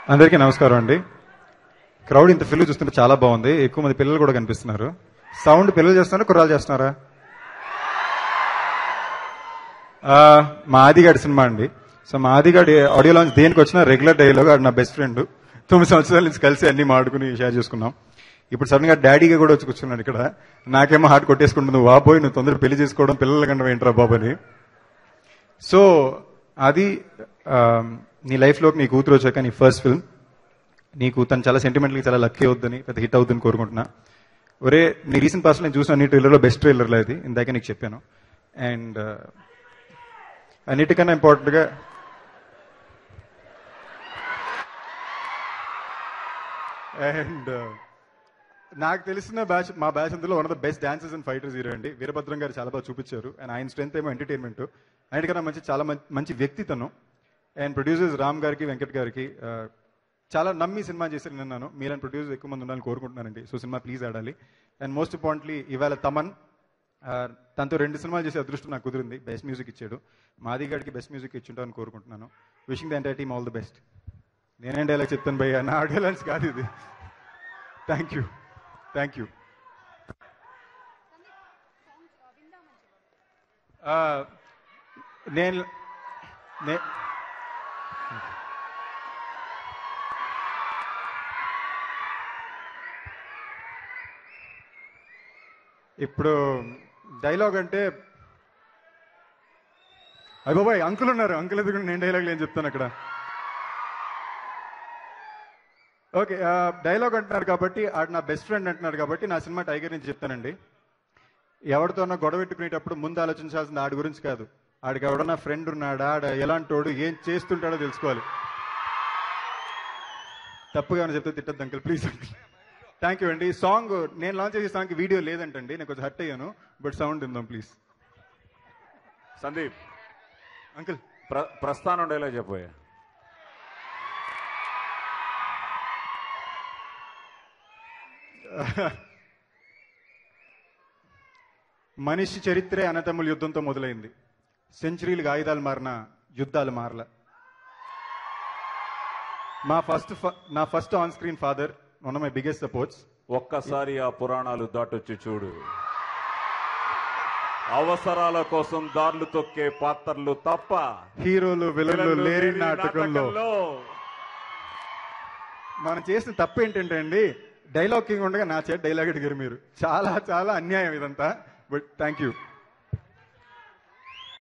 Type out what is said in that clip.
అందరికీ నమస్కారం అండి క్రౌడ్ ఇంత ఫిల్ చూస్తుంటే చాలా బాగుంది ఎక్కువ మంది పిల్లలు కూడా కనిపిస్తున్నారు సౌండ్ పిల్లలు చేస్తున్నారా కుర్రాలు చేస్తున్నారా ఆ, మా ఆదిగాడి సినిమా అండి సో మా ఆదిగాడి ఆడియో లాంచ్ దేనికి వచ్చినా రెగ్యులర్ డైలాగ్ ఆడు నా బెస్ట్ ఫ్రెండ్ తొమ్మిది సంవత్సరాల నుంచి కలిసి అన్ని మాడుకుని షేర్ చేసుకున్నాం ఇప్పుడు సడన్ గా డాడీగా కూడా వచ్చి కూర్చున్నాడు ఇక్కడ నాకేమో హార్ట్ కొట్టేసుకుంటుంది నువ్వు వాపోయి నువ్వు తొందర పెళ్లి చేసుకోవడం పిల్లల కంటే ఏంట్రా బాబు అని సో అది ఆ, నీ లైఫ్లోకి నీ కూతురు వచ్చాక నీ ఫస్ట్ ఫిల్మ్ నీకు తను చాలా సెంటిమెంట్లీ చాలా లక్కీ అవుద్దని పెద్ద హిట్ అవుతుందని కోరుకుంటున్నా ఒరే నీ రీసెంట్ పాస్ట్ నేను చూసిన అన్ని ట్రైలర్లో బెస్ట్ ట్రైలర్లో అది ఇందాక నీకు చెప్పాను అండ్ అన్నిటికన్నా ఇంపార్టెంట్గా అండ్ నాకు తెలిసిన బ్యాచ్ మా బ్యాచ్ అందులో one of the best dancers and fighters hero అండి వీరభద్రం గారు చాలా బాగా చూపించారు అండ్ ఆయన స్ట్రెంత్ ఏమో ఎంటర్టైన్మెంట్ అన్నిటికన్నా మంచి చాలా మంచి మంచి వ్యక్తి తను అండ్ ప్రొడ్యూసర్స్ రామ్ గారికి వెంకట్ గారికి ఆ, చాలా నమ్మి సినిమా చేశారు నిన్నాను మీలాంటి ప్రొడ్యూసర్ ఎక్కువ మంది ఉండాలని కోరుకుంటున్నానండి సో సినిమా ప్లీజ్ ఆడాలి అండ్ మోస్ట్ ఇంపార్టెంట్లీ ఇవాళ తమన్ ఆ, తనతో రెండు సినిమాలు చేసే అదృష్టం నాకు కుదిరింది బెస్ట్ మ్యూజిక్ ఇచ్చాడు మాది గారికి బెస్ట్ మ్యూజిక్ ఇచ్చుంటామని కోరుకుంటున్నాను wishing the entire team all the best నేనేం డైలాగ్ చెప్తాను భయ్య నా డైలాగ్స్ కాదు ఇది థ్యాంక్ యూ థ్యాంక్ యూ నేను నే- ఇప్పుడు డైలాగ్ అంటే అయ్య బాబాయ్ అంకుల్ ఉన్నారు అంకుల్ ఎదుగు నేను డైలాగ్ ఏం చెప్తాను అక్కడ ఓకే డైలాగ్ అంటున్నారు కాబట్టి ఆడు నా బెస్ట్ ఫ్రెండ్ అంటున్నారు కాబట్టి నా సినిమా టైగర్ నుంచి చెప్తానండి ఎవరితోనో గొడవ పెట్టుకునేటప్పుడు ముందు ఆలోచించాల్సింది ఆడి గురించి కాదు ఆడికి ఎవడన్నా ఫ్రెండ్ ఉన్నాడా ఆడ ఎలాంటోడు ఏం చేస్తుంటాడో తెలుసుకోవాలి తప్పుగా ఏమైనా చెప్తే తిట్టద్దు uncle please uncle thank you అండి సాంగ్ నేను లాంచ్ చేసే సాంగ్ వీడియో లేదంటండి నేను కొంచెం హర్ట్ అయ్యాను బట్ సౌండ్ ఉందాం ప్లీజ్ సందీప్ అంకుల్ ప్ర ప్రస్థానం డైలాగ్ చెప్పోయా మనిషి చరిత్రే అన్నతమ్ముల యుద్ధంతో మొదలైంది సెంచరీలు ఆయుధాలు మారిన యుద్ధాలు మారల మా ఫస్ట్ నా first on screen father one of my biggest supports ఒక్కసారి ఆ పురాణాలు దాటొచ్చి చూడు అవసరాల కోసం దారులు తొక్కే పాత్రలు తప్ప హీరోలు విలన్లు లేరి నాటకంలో నాటకంలో మనం చేసిన తప్పు ఏంటంటే అండి డైలాగ్ కింగ్ ఉండగా నా చేత డైలాగ్ అడిగారు మీరు చాలా చాలా అన్యాయం ఇదంతా బట్ థ్యాంక్ యూ